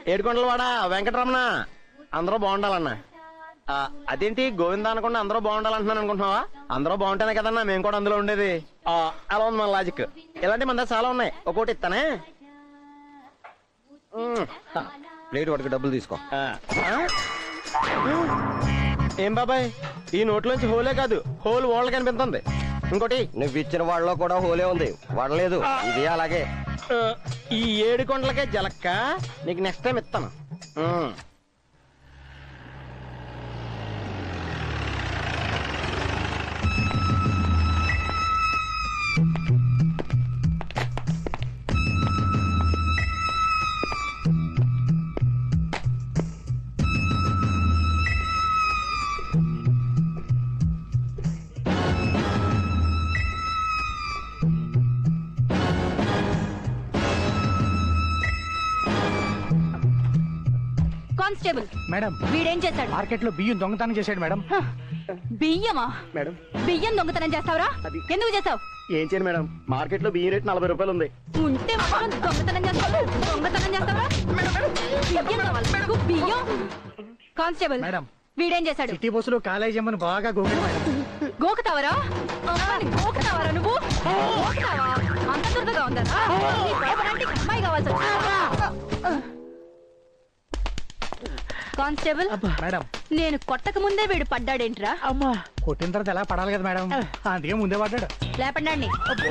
ఏడుకొండల వాడ వెంకటరమణ అందరూ బాగుండాలన్నా ఆ, అదేంటి గోవింద అనకుండా అందరూ బాగుండాలంటున్నాను అనుకుంటున్నావా అందరూ బాగుంటేనే కదన్నా మేము కూడా అందులో ఉండేది ఆ, అలా ఉంది మన లాజిక్ ఇలాంటి మన దగ్గర చాలా ఉన్నాయి ఒక్కోటి ఇస్తానే ఉమ్. ప్లేట్ వాటికి డబ్బులు తీసుకో ఆ, ఆ? ఏం బాబాయ్ ఈ నోట్లోంచి హోలే కాదు హోల్ వరల్డ్ కనిపిస్తుంది ఇంకోటి నువ్వు ఇచ్చిన వాళ్ళలో కూడా హోలే ఉంది వాడలేదు ఇది అలాగే ఆ, ఈ ఏడు కొండలకే జలక్క నీకు నెక్స్ట్ టైం ఇస్తాను ఉమ్. కానిస్టేబుల్ మేడం వీడేం చేశాడు మార్కెట్ లో బియ్యం దొంగతనం చేశాడు మేడం హ, బియ్యమా మేడం బియ్యం దొంగతనం చేస్తావురా అది- ఎందుకు చేస్తావు ఏం చేయను మేడం మార్కెట్ లో బియ్యం రేట్ నలభై రూపాయలు ఉంది ఉంటే మాత్రం దొంగతనం చేస్తావు దొంగతనం చేస్తావా బియ్యం కావాలి నీకు బియ్యం కానిస్టేబుల్ మేడం. వీడేం చేశాడు సిటీ బస్సులో కాలేజీ అమ్మని బాగా గోగాడు మేడం గోకుతావరా అమ్మాయిని గోకుతావరా నువ్వు గోకుతావా అంత దురదగా ఉందా నీ బాబునంటే అమ్మాయి కావాల్సి వచ్చిందా? కానిస్టేబుల్ మేడం నేను కొట్టక ముందే వీడు పడ్డాడేంట్రా అమ్మా కొట్టిన తర్వాత ఎలా పడాలి కదా మేడం అందుకే ముందే పడ్డాడు లేపండి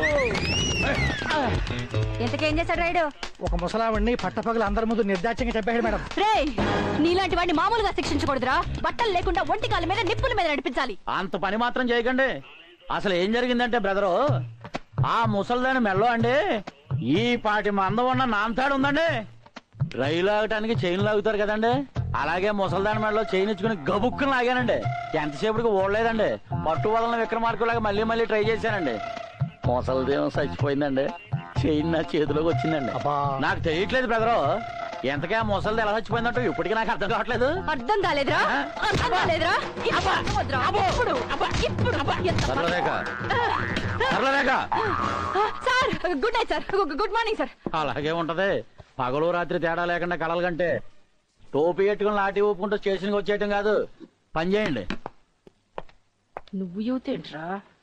ఎంతకేం చేశాడు రైడు ఒక ముసలావిడిని పట్టపగలు అందరి ముందు నిర్దాక్ష్యంగా చెప్పాడు మేడం రే నీలాంటి వాడిని మామూలుగా శిక్షించకూడదురా బట్టలు లేకుండా ఒంటి కాళ్ళ మీద నిప్పుల మీద నడిపించాలి అంత పని మాత్రం చేయకండి అసలు ఏం జరిగిందంటే బ్రదరు ఆ ముసల్దాని మెల్లో అండి ఈ పాటి మందం ఉన్న నాంతాడు ఉందండి రైలు ఆగటానికి చైన్ లాగుతారు కదండి అలాగే ముసల్దాని మెడలో చైన్ ఇచ్చుకుని గబుక్కుని లాగానండి ఎంతసేపటికి ఓడలేదండి పట్టు వదలని విక్రమార్కులాగా మళ్ళీ మళ్ళీ ట్రై చేశానండి ముసలిదేమో చచ్చిపోయిందండి చైన్ నా చేతిలోకి వచ్చిందండి అబ్బా. నాకు తెలియట్లేదు బ్రదరు ఎంతకే ఆ ముసలిది ఎలా చచ్చిపోయిందంటో ఇప్పటికీ నాకు అర్థం కావట్లేదు అర్థం కాలేదురా అర్థం కాలేదురా ఇప్పుడు అర్థమవుతురా? ఇప్పుడు ఇప్పుడు ఎంత సర్లరేఖ సర్లరేఖ ఆ, సార్ గుడ్ నైట్ సార్ గు- గుడ్ మార్నింగ్ సార్ అలాగే ఉంటది పగలు రాత్రి తేడా లేకుండా కలలు కంటే టోపీ పెట్టుకుని లాటి ఊపుకుంటూ స్టేషన్కి వచ్చేయటం కాదు పని చేయండి నువ్వు యూత్ ఏంట్రా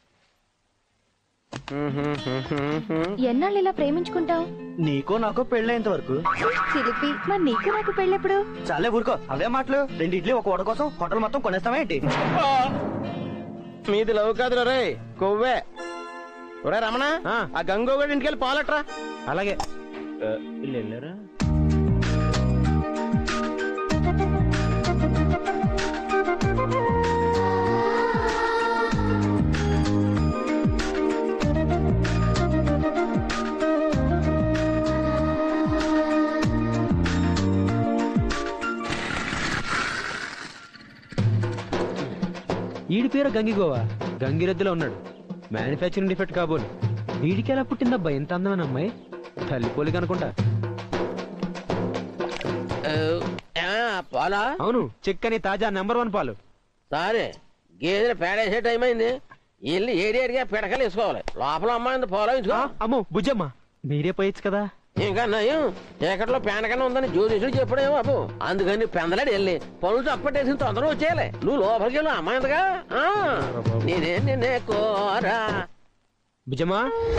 ఎన్నాళ్ళు ఇలా ప్రేమించుకుంటావు నీకో నాకో పెళ్ళేంత వరకు సిలిపి మరి నీకు నాకు పెళ్ళెప్పుడు చాలే ఊరుకో అవే మాటలు రెండు ఇడ్లీ ఒక వడ కోసం హోటల్ మొత్తం కొనేస్తావా ఏంటి మీది లవ్ కాదు రే కొవ్వే ఒరే రమణ ఆ గంగోగడి ఇంటికి వెళ్ళి పాలట్రా అలాగే వెళ్ళారా ఈడి పేరు గంగిగోవా గంగిరెద్దులో ఉన్నాడు మ్యానుఫ్యాక్చరింగ్ డిఫెక్ట్ కాబోలు వీడికి ఎలా పుట్టిందబ్బా ఎంత అందమైన అమ్మాయి తల్లి పోలిక అనుకుంటా పాలా అవును చిక్కని తాజా నెంబర్ వన్ పాలు సరే గేదెలు పేడేసే టైం అయింది వెళ్ళి ఏరియాడిగా పిడకలు వేసుకోవాలి లోపల అమ్మాయింది ఫాలో ఆ, అమ్మో బుజ్జమ్మ మీరే పోయొచ్చు కదా ఇంకా నయం చీకట్లో పేనకన్నా ఉందని జ్యోతిషుడు చెప్పడేమో బాబు అందుకని పెందలాడి వెళ్ళి పనులు తప్పట్టేసి తొందరగా వచ్చేయాలి నువ్వు లోపలికి వెళ్ళు అమ్మాయిందిగా ఆ, నేనే నేనే కోరా బుజ్జమ్మా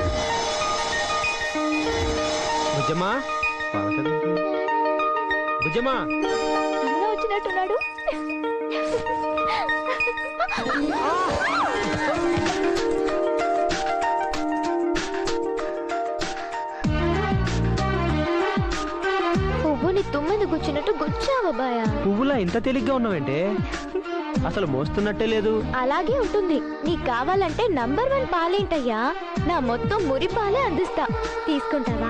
బుజ్జమ్మా పలకదేంటి? బుజ్జమ్మా అన్న వచ్చినట్టున్నాడు పువ్వుని తుమ్మిది గుచ్చినట్టు గుచ్చావు బాయా పువ్వులా ఇంత తేలిగ్గా ఉన్నావంటే అసలు మోస్తున్నట్టే లేదు అలాగే ఉంటుంది నీకు కావాలంటే నంబర్ వన్ పాలేంటయ్యా నా మొత్తం మురి పాలే అందిస్తా తీసుకుంటావా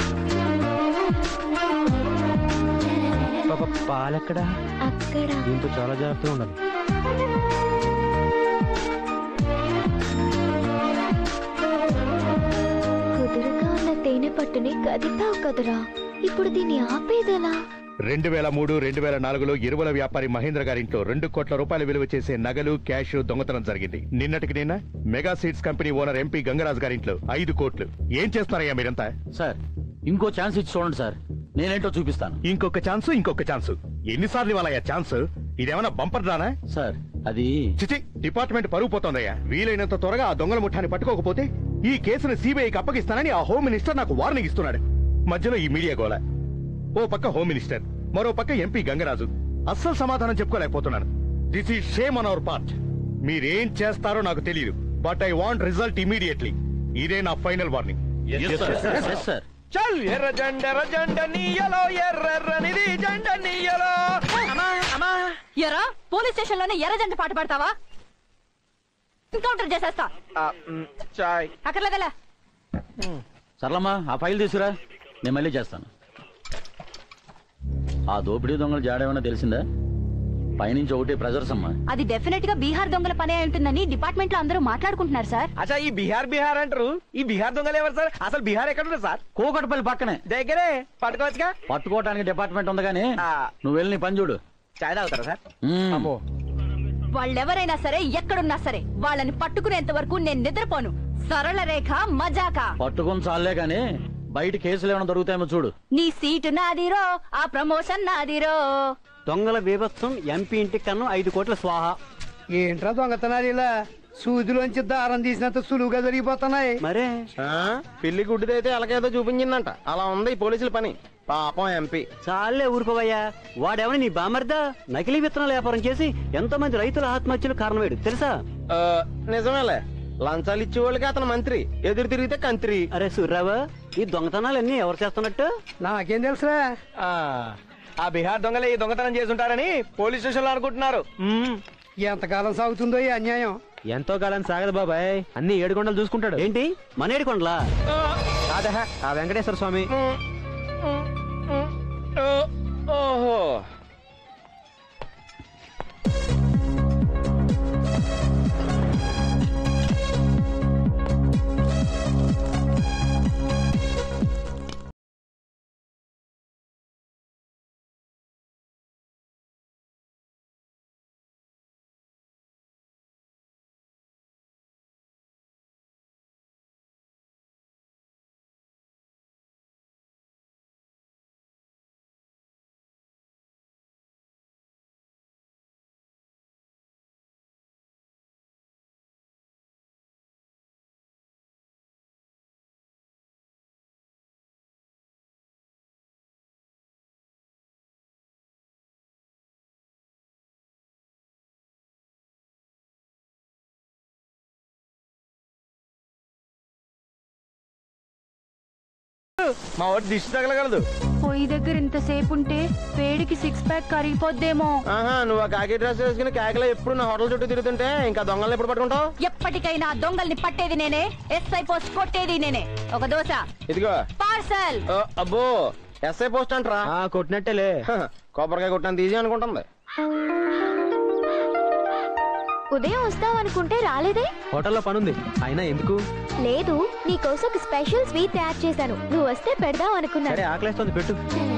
పాప పాలెక్కడా అక్కడ దీంతో చాలా జాగ్రత్తగా ఉండాలి కుదురుగా ఉన్న తేనె పట్టుని కదిపావు కదరా ఇప్పుడు దీన్ని ఆపేదెలా రెండు వేల మూడు రెండు వేల నాలుగులో ఎరువుల వ్యాపారి మహేంద్ర గారింట్లో రెండు కోట్ల రూపాయల విలువ చేసే నగలు క్యాష్ దొంగతనం జరిగింది నిన్నటికి నిన్న mega seeds company owner MP Gangaraj గారింట్లో ఐదు కోట్లు ఏం చేస్తారయ్యా మీరంతా సార్ ఇంకో ఛాన్స్ ఇచ్చి చూడండి సార్ నేనేంటో చూపిస్తాను ఇంకొక ఛాన్స్ ఇంకొక ఛాన్స్ ఎన్నిసార్లు ఇవ్వాలయ్యా ఛాన్స్ ఇదేమన్నా బంపర్ రానా సార్ అది చిచి డిపార్ట్మెంట్ పరుగు పోతోందయ్యా వీలైనంత త్వరగా ఆ దొంగల ముఠాన్ని పట్టుకోకపోతే ఈ కేసును సిబిఐకి అప్పగిస్తానని ఆ హోమ్ మినిస్టర్ నాకు వార్నింగ్ ఇస్తున్నాడు మధ్యలో ఈ మీడియా గోల ఓ పక్క హోమ్ మినిస్టర్ మరో పక్క ఎంపీ గంగరాజు అస్సలు సమాధానం చెప్పుకోలేకపోతున్నాను దిస్ ఈ షేమ్ ఆన్ అవర్ పార్ట్ మీరేం చేస్తారో నాకు తెలియదు but I want result immediately ఇదే నా ఫైనల్ వార్నింగ్ Yes, sir. చల్ ఎర్ర జెండ ఎర్ర జెండ నీయలో ఎర్రెర్రనిది జెండ నీయలో అమ్మా అమ్మా ఎరా పోలీస్ స్టేషన్ లోనే ఎర్రజెండ పాట పాడతావా ఎన్కౌంటర్ చేసేస్తా ఆ, మ్, చాయ్ అక్కర్లేదలా సర్లమ్మా ఆ ఫైల్ తీసుకురా నేను మళ్ళీ చేస్తాను ఆ దోపిడీ దొంగలు జాడేమన్నా తెలిసిందా పైనుంచి ఒకటి ప్రెజర్స్ అమ్మా అది డెఫినెట్ గా బీహార్ దొంగల పనే అయి ఉంటుందని డిపార్ట్మెంట్ లో అందరూ మాట్లాడుకుంటున్నారు సార్ అచ్చా ఈ బీహార్ బీహార్ అంటారు ఈ బీహార్ దొంగలు ఎవరు సార్ అసలు బీహార్ ఎక్కడ ఉంది సార్ కోకటపల్లి పక్కనే దగ్గరే పట్టుకోవచ్చుగా పట్టుకోవడానికి డిపార్ట్మెంట్ ఉంది కానీ ఆ. నువ్వు వెళ్ళి నీ పని చూడు చాయ్ తాగుతారా సార్ మ్మ్. వాళ్ళెవరైనా సరే ఎక్కడున్నా సరే వాళ్ళని పట్టుకునేంత వరకు నేను నిద్రపోను సరళ రేఖ మజాక పట్టుకుని చాలే కానీ బయట కేసులు ఏమైనా దొరుకుతాయేమో చూడు నీ సీటు నాదిరో ఆ ప్రమోషన్ నాదిరో దొంగల బీభత్సం ఎంపీ ఇంటి కన్నా ఐదు కోట్ల స్వాహ ఏంట్రా దొంగతనాలు ఇలా సూదిలోంచి దారం తీసినంత సులువుగా జరిగిపోతున్నాయి మరే ఆ, పిల్లి గుడ్డిదైతే ఎలాగేదో చూపించిందంట అలా ఉంది ఈ పోలీసుల పని పాపం ఎంపీ చాలే ఊరుకోవయ్యా వాడేమని నీ బామర్దా నకిలీ విత్తనాల వ్యాపారం చేసి ఎంతో మంది రైతుల ఆత్మహత్యలు కారణమయ్యాడు తెలుసా ఆ, నిజమేలే లంచాలు ఇచ్చే వాళ్ళకి అతను మంత్రి ఎదురు తిరిగితే కంత్రి అరే సూర్రావు ఈ దొంగతనాలన్నీ ఎవరు చేస్తున్నట్టు నాకేం తెలుసురా ఆ, ఆ బీహార్ దొంగలే ఈ దొంగతనం చేసుంటారని పోలీస్ స్టేషన్ లో అనుకుంటున్నారు ఎంతకాలం సాగుతుందో ఈ అన్యాయం ఎంతో కాలం సాగదు బాబాయ్ అన్ని ఏడు కొండలు చూసుకుంటాడు ఏంటి మనేడు కొండలా కాదా ఆ వెంకటేశ్వర స్వామి ఓహో మా వాడు దిష్టి తగలగలదు పొయ్యి దగ్గర ఇంతసేపు ఉంటే వేడికి సిక్స్ ప్యాక్ కరిగిపోద్దేమో ఆహా నువ్వు ఆ కాకి డ్రెస్ వేసుకుని కాకిలో ఎప్పుడు నా హోటల్ చుట్టూ తిరుగుతుంటే ఇంకా దొంగల్ని ఎప్పుడు పట్టుకుంటావు ఎప్పటికైనా ఆ దొంగల్ని పట్టేది నేనే ఎస్ఐ పోస్ట్ కొట్టేది నేనే ఒక దోశ ఇదిగో పార్సల్ ఓ, అబ్బో ఎస్ఐ పోస్ట్ అంటరా ఆ కొట్టినట్టేలే హ, కొబ్బరికాయ కొట్టాను తీసి అనుకుంటుంది ఉదయం వస్తావనుకుంటే రాలేదే హోటల్లో పనుంది అయినా ఎందుకు లేదు నీకోసం ఒక స్పెషల్ స్వీట్ తయారు చేశాను నువ్వు వస్తే పెడదాం సరే అనుకున్నాను ఆకలేస్తుంది పెట్టు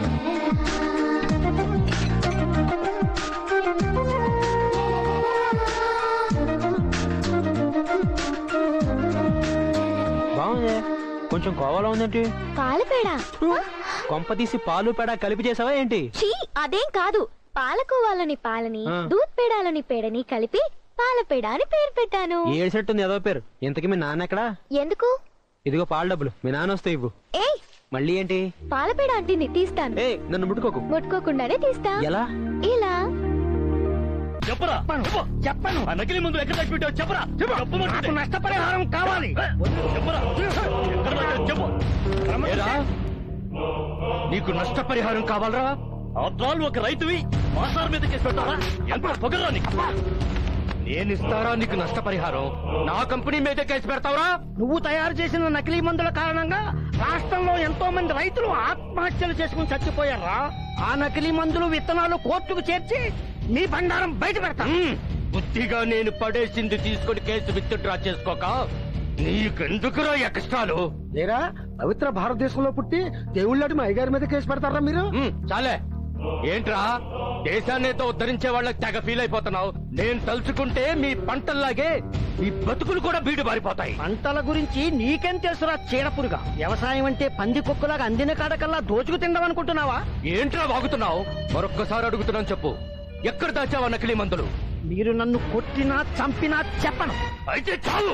బాగుంది కొంచెం కోవాలో ఉందేంటి పాలపేడ కొంప తీసి పాలు పెడ కలిపి చేసావా ఏంటి చీ అదేం కాదు పాలకోవాలని పాలని ఆ. దూద్ పేడాలని పేడని కలిపి పాలపేడ అని పేరు పెట్టాను ఏడ్చినట్టుంది ఏదో పేరు ఇంతకీ మీ నాన్న ఎక్కడా ఎందుకు ఇదిగో పాల డబ్బులు మీ నాన్న వస్తే ఇవ్వు ఏయ్ మళ్ళీ ఏంటి పాలపేడ అంటింది తీస్తాను ఏ నన్ను ముట్టుకోకు ముట్టుకోకుండానే తీస్తా ఎలా ఇలా చెప్పరా చెప్పను ఆ నకిలీ ముందు ఎక్కడ దాచి పెట్టావు చెప్పరా చెప్పు నష్టపరిహారం కావాలి చెప్పరా ఎక్కడ దాచావు చెప్పు ఏరా? నీకు నష్టపరిహారం కావాలరా అవతరాలు ఒక రైతువి మాసాల మీద కేసు పెట్టారా ఎంత పొగరా నీకు నేను ఇస్తారా నీకు నష్టపరిహారం నా కంపెనీ మీద కేసు పెడతావరా నువ్వు తయారు చేసిన నకిలీ మందుల కారణంగా రాష్ట్రంలో ఎంతో మంది రైతులు ఆత్మహత్యలు చేసుకుని చచ్చిపోయారా ఆ నకిలీ మందులు విత్తనాలు కోర్టుకు చేర్చి నీ బండారం బయట పెడతా హ్మ్. బుద్ధిగా నేను పడేసింది తీసుకొని కేసు విత్ డ్రా చేసుకోక నీకెందుకురా ఈ కష్టాలు లేరా పవిత్ర భారతదేశంలో పుట్టి దేవుళ్ళటి మా అయ్యగారి మీద కేసు పెడతారా మీరు హ్మ్, చాలే ఏంట్రా దేశాన్నేతో ఉద్ధరించే వాళ్ళకి తెగ ఫీల్ అయిపోతున్నావు నేను తలుచుకుంటే మీ పంటల్లాగే మీ బతుకులు కూడా బీడు బారిపోతాయి పంటల గురించి నీకేం తెలుసురా చీడపురుగా వ్యవసాయం అంటే పంది కుక్కలాగా అందిన కాడకల్లా దోచుకు తిందాం అనుకుంటున్నావా ఏంట్రా వాగుతున్నావు మరొక్కసారి అడుగుతున్నాను చెప్పు ఎక్కడ దాచావా నకిలీ మందులు మీరు నన్ను కొట్టినా చంపినా చెప్పను అయితే చాలు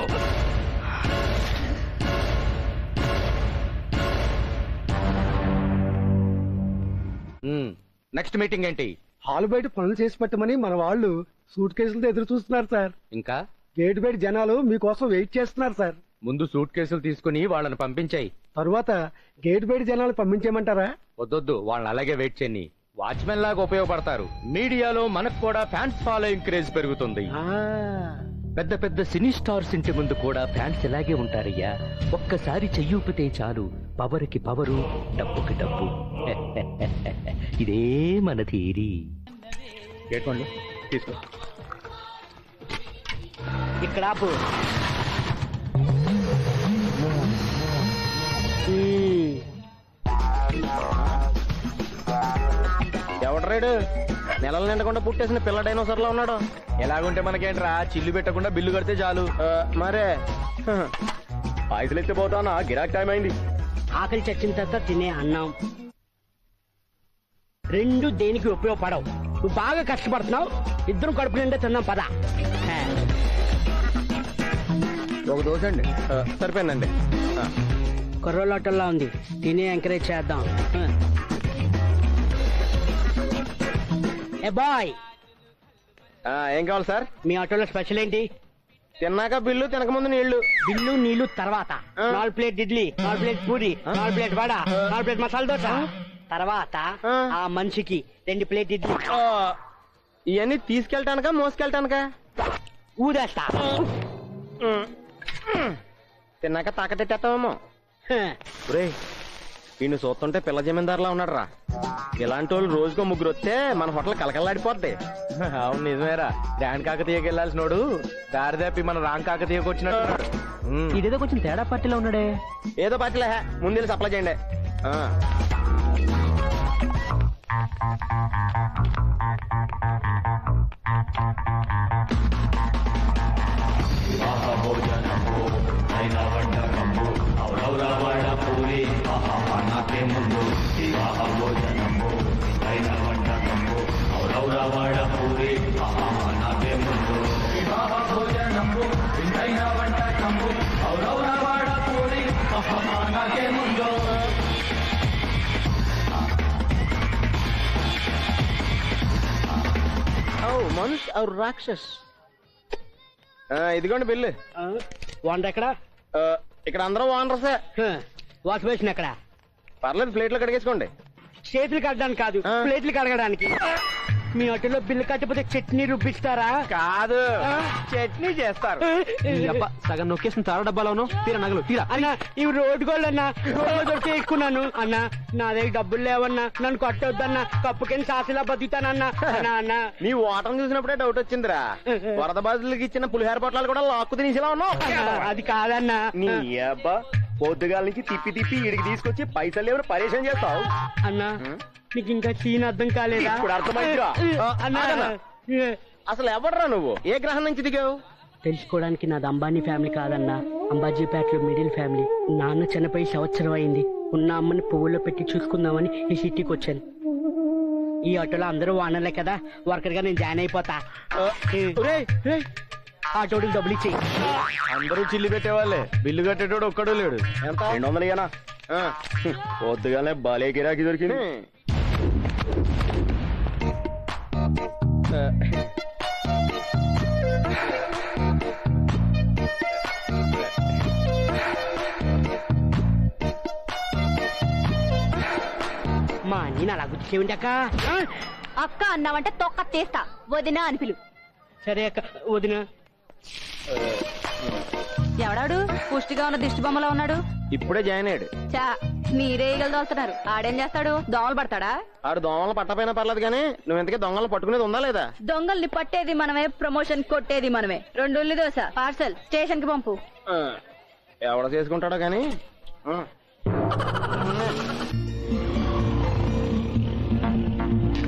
నెక్స్ట్ మీటింగ్ ఏంటి హాల్ బయట పనులు చేసి పెట్టమని మన వాళ్ళు సూట్ కేసులతో ఎదురు చూస్తున్నారు సార్ ఇంకా గేట్ బయట జనాలు మీకోసం వెయిట్ చేస్తున్నారు సార్ ముందు సూట్ కేసులు తీసుకుని వాళ్ళని పంపించాయి తరువాత గేట్ బయట జనాలు పంపించేయమంటారా వద్దొద్దు వాళ్ళని అలాగే వెయిట్ చేయని వాచ్మెన్ లాగా ఉపయోగపడతారు మీడియాలో మనకు కూడా ఫ్యాన్స్ ఫాలోయింగ్ క్రేజ్ పెరుగుతుంది పెద్ద పెద్ద సినీ స్టార్స్ ఇంటి ముందు కూడా ఫ్యాన్స్ ఇలాగే ఉంటారయ్యా ఒక్కసారి చెయ్యూపితే చాలు పవర్కి పవరు డబ్బుకి డబ్బు ఇదే మన థీరీ తీసుకో ఇక్కడ ఆపు. ఎవడ్రాడు నెలల నిండకుండా పుట్టేసిన పిల్ల డైనోసర్ లో ఉన్నాడు ఎలాగుంటే మనకేంట్రా చిల్లు పెట్టకుండా బిల్లు కడితే చాలు ఆ, మరే పైసలు ఎత్తి పోతానా గిరాక్ టైం అయింది ఆకలి చచ్చిన తర్వాత తినే అన్నం రెండు దేనికి ఉపయోగపడవు నువ్వు బాగా కష్టపడుతున్నావు ఇద్దరు కడుపు నిండా తిన్నాం పద హే. ఒక దోశ అండి ఆ, సరిపోయిందండి ఆ, కుర్రోళ్ళ హోటల్లో ఉంది తినే ఎంకరేజ్ చేద్దాం హ. ఏ బాయ్ ఆ, ఏం కావాలి సార్ మీ ఆటోలో స్పెషల్ ఏంటి తిన్నాక బిల్లు తినక ముందు నీళ్లు బిల్లు నీళ్లు తర్వాత ఆ. నాలుగు ప్లేట్ ఇడ్లీ నాలుగు ప్లేట్ పూరి నాలుగు ప్లేట్ వడ నాలుగు ప్లేట్ మసాలా దోశ తర్వాత ఆ. ఆ మనిషికి రెండు ప్లేట్ ఇడ్లీ ఆ, ఇవన్నీ తీసుకెళ్ళటానికా మోసుకెళ్ళటానికా ఊదేస్తా తిన్నాక తాకటెట్టేస్తామేమో హ. ఒరేయ్ వీడిని చూస్తుంటే పిల్ల జమీందారులా ఉన్నాడు రా ఇలాంటి వాళ్ళు రోజుకో ముగ్గురు వస్తే మన హోటల్ కలకల్లాడిపోద్ది అవును నిజమేరా డాన్ కాకతీయకి వెళ్ళాల్సినోడు దారి తప్పి మన రాంగ్ కాకతీయకి వచ్చినట్టు ఇదేదో కొంచెం తేడా పార్టీలో ఉన్నాడే ఏదో పాటిలే ముందు వెళ్ళి సప్లై చేయండి ఆ. ఓ మనుష్ ఔర్ రాక్షస్ ఆ, ఇదిగోండి బిల్లు ఆ, వంట ఎక్కడ ఆ, ఇక్కడ అందరూ ఓనర్సే హ. వాష్ బేసిన్ ఎక్కడ పర్లేదు ప్లేట్లు కడిగేసుకోండి చేతులు కడడానికి కాదు ఆ. ప్లేట్లు కడగడానికి మీ హోటల్లో బిల్లు కట్టకపోతే చట్నీ రుబ్బిస్తారా కాదు చట్నీ చేస్తారు ఈ అబ్బా సగం నొక్కేసిన తార డబ్బాలోను తీరా నగలు తీరా అన్న ఇవి రోడ్డు గోళ్ళు అన్న రోడ్లో దొరికి ఎక్కున్నాను అన్న నా దగ్గర డబ్బులు లేవన్నా నన్ను కొట్టొద్దన్న కప్పు కింద సాసిలా బతుకుతానన్నా అన్న అన్న నీ ఓటం చూసినప్పుడే డౌట్ వచ్చిందిరా వరద బాధితులకి ఇచ్చిన పులిహార పొట్లాలు కూడా లాక్కు తినేసేలా ఉన్నావు అన్న, అది కాదన్నా నీ అబ్బా పొద్దుగాల నుంచి తిప్పి తిప్పి ఇడికి తీసుకొచ్చి పైసలు ఎవరు పరేషాన్ చేస్తావు అన్న నీకు ఇంకా సీన్ అర్థం కాలేదా ఇప్పుడు అర్థమైందిరా. అన్న ఆగన్నా. అసలు ఎవడరా నువ్వు ఏ గ్రహం నుంచి దిగావు తెలుసుకోవడానికి నాది అంబానీ ఫ్యామిలీ కాదన్నా అంబాజీపేటలో మిడిల్ ఫ్యామిలీ నాన్న చనిపోయి సంవత్సరం అయింది ఉన్న అమ్మని పువ్వుల్లో పెట్టి చూసుకుందామని ఈ సిటీకి వచ్చాను ఈ ఆటోలో అందరూ వానలే కదా వర్కర్ గా నేను జాయిన్ అయిపోతా ఒరేయ్, రేయ్, ఆటోడికి డబ్బులు ఇచ్చేయి అందరూ చిల్లి పెట్టేవాళ్ళే బిల్లు కట్టేటోడు ఒక్కడు లేడు ఎంత రెండు వందలు ఇయ్యనా? ఆ పొద్దుగానే బాలే గిరాకీ దొరికింది మా నేను అలా గుర్తు చేయండి అక్క ఆ, అక్క అన్నావంటే తొక్క తీస్తా వదినా అని పిలు సరే అక్క వదిన ఎవడాడు పుష్టిగా ఉన్న దిష్టి బొమ్మలో ఉన్నాడు ఇప్పుడే జాయిన్ అయ్యాడు చా మీరే ఈగలు ఆడేం చేస్తాడు దోమలు పడతాడా ఆడు దొంగలు పట్టపోయినా పర్లేదు కానీ నువ్వు ఇంతకీ దొంగలు పట్టుకునేది ఉందా లేదా దొంగల్ని పట్టేది మనమే ప్రమోషన్ కొట్టేది మనమే రెండు ఉల్లి దోశ పార్సల్ స్టేషన్ కి పంపు ఆ, ఎవడ చేసుకుంటాడో కానీ ఆ.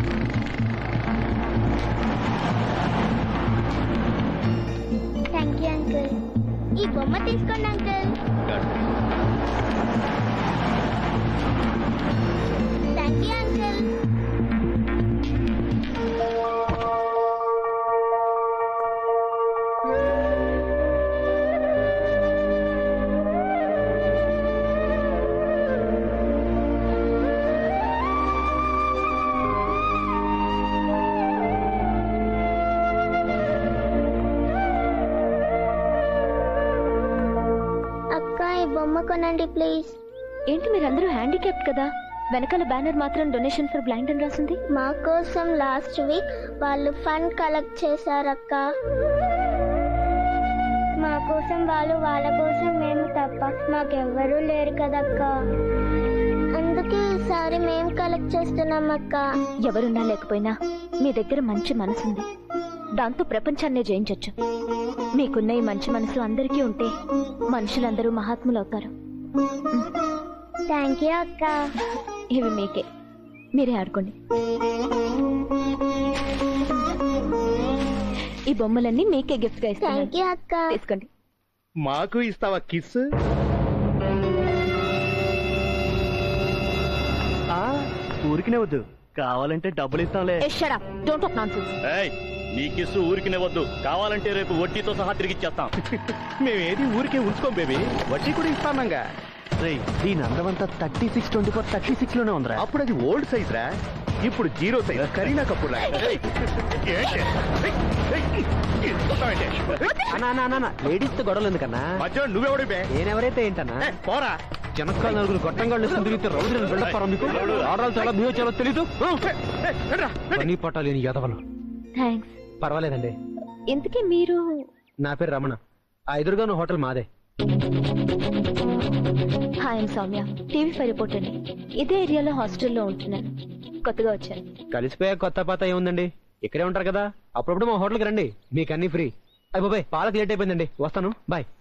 బొమ్మ తీసుకోండి అంకుల్ థ్యాంక్ యూ అంకుల్ అక్క ఈ బొమ్మ కొనండి ప్లీజ్ ఏంటి మీరందరూ హ్యాండిక్యాప్ట్ కదా వెనకాల బ్యానర్ మాత్రం డొనేషన్ ఫర్ బ్లైండ్ అని రాసింది మా కోసం లాస్ట్ వీక్ వాళ్ళు ఫండ్ కలెక్ట్ చేశారక్క మా కోసం వాళ్ళు వాళ్ళ కోసం మేము తప్ప మాకెవ్వరూ లేరు కదక్క అందుకే ఈసారి మేము కలెక్ట్ చేస్తున్నాం అక్క ఎవరున్నా లేకపోయినా మీ దగ్గర మంచి మనసుంది దాంతో ప్రపంచాన్నే జయించొచ్చు మీకున్న ఈ మంచి మనసు అందరికీ ఉంటే మనుషులందరూ మహాత్ములవుతారు థ్యాంక్ యూ అక్క ఇవి మీకే మీరే ఆడుకోండి ఈ బొమ్మలన్నీ మీకే గిఫ్ట్ గా ఇస్తాను థ్యాంక్ యూ అక్క తీసుకోండి మాకు ఇస్తావా కిస్ ఊరికినే వద్దు కావాలంటే డబ్బులు ఇస్తాంలే డోంట్ టాక్ నాన్సెన్స్ నీ కిస్సు ఊరికినే వద్దు కావాలంటే రేపు వడ్డీతో సహా తిరిగిచ్చేస్తాం మేమేది ఊరికే ఉంచుకోం బేబీ వడ్డీ కూడా ఇస్తానంగా రేయ్, దీని అందమంతా thirty six twenty four thirty six లోనే ఉందిరా అప్పుడు అది ఓల్డ్ సైజ్ రా ఇప్పుడు జీరో సైజ్ కరీనా కపూర్ లాగా. ఏంటి? ఏయ్, ఏయ్, ఇరుక్కుతావేంటి? అన్నా అన్నా అన్నా లేడీస్ తో గొడవలు ఎందుకన్నా మధ్యలో నువ్వెవడి బే నేనెవరైతే ఏంటన్నా ఏయ్, పోరా జనకాల నలుగురు గొట్టంగాళ్ళు వేసుకుని తిరిగితే రౌడీలను బిల్డప్ మీకు ఆడవాళ్ళు చాలా బిహేవ్ చేయాలో తెలీదు ఏయ్, రండ్రా, రండి. పని పట్టాలేని యాదవలు థ్యాంక్స్ పర్వాలేదండి ఇంతకీ మీరు నా పేరు రమణ ఆ ఎదురుగాను హోటల్ మాదే hi Soumya TV five reporter ని ఇదే ఏరియాలో హాస్టల్లో ఉంటున్నాను కొత్తగా వచ్చాను కలిసిపోయా కొత్త పాత ఏముందండి ఇక్కడే ఉంటారు కదా అప్పుడప్పుడు మా హోటల్కి రండి మీకు అన్ని ఫ్రీ అయ్యి బాబాయ్ పాలకు లేట్ అయిపోయిందండి వస్తాను బాయ్